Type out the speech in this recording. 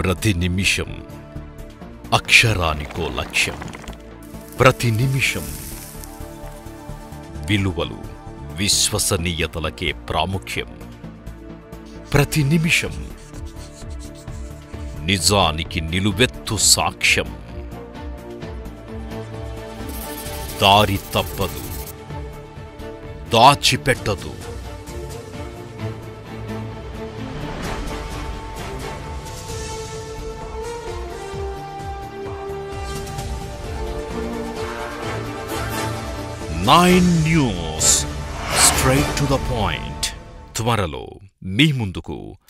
ప్రతి నిమిషం అక్షరానికో లక్ష్యం ప్రతి నిమిషం విలువలు విశ్వసనీయతలకే ప్రాముఖ్యం ప్రతి నిమిషం నిజానికి నిలువెత్తు సాక్ష్యం దారి తప్పదు దాచిపెట్టదు nine news straight to the point త్వరలో మీ ముందుకు